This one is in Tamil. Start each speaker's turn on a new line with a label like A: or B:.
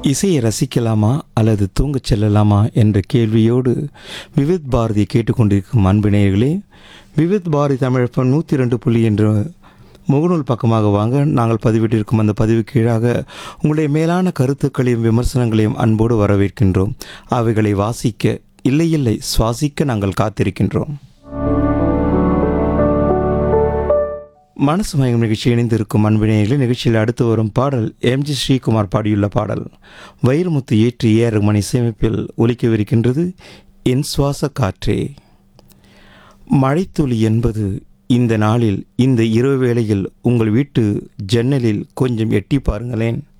A: இசையை ரசிக்கலாமா அல்லது தூங்கச் செல்லலாமா என்ற கேள்வியோடு விவித் பாரதி கேட்டுக்கொண்டிருக்கும் அன்பு நேயர்களே விவித் பாரதி தமிழப்பம் நூற்றி ரெண்டு புள்ளி என்ற முகநூல் பக்கமாக வாங்க நாங்கள் பதிவிட்டிருக்கும் அந்த பதிவு கீழாக உங்களுடைய மேலான கருத்துக்களையும் விமர்சனங்களையும் அன்போடு வரவேற்கின்றோம் அவைகளை வாசிக்க இல்லை இல்லை சுவாசிக்க நாங்கள் காத்திருக்கின்றோம் மனசு மயங்கும் நிகழ்ச்சி இணைந்திருக்கும் அன்பினேயர்களே நிகழ்ச்சியில் அடுத்து வரும் பாடல் எம்ஜி ஸ்ரீகுமார் பாடியுள்ள பாடல் வைரமுத்து ஏற்றி ஏற மணி சேமிப்பில் ஒலிக்கவிருக்கின்றது என் சுவாச காற்றே மழைத்துளி என்பது இந்த நாளில் இந்த இரவு வேளையில் உங்கள் வீட்டு ஜன்னலில் கொஞ்சம் எட்டி பாருங்களேன்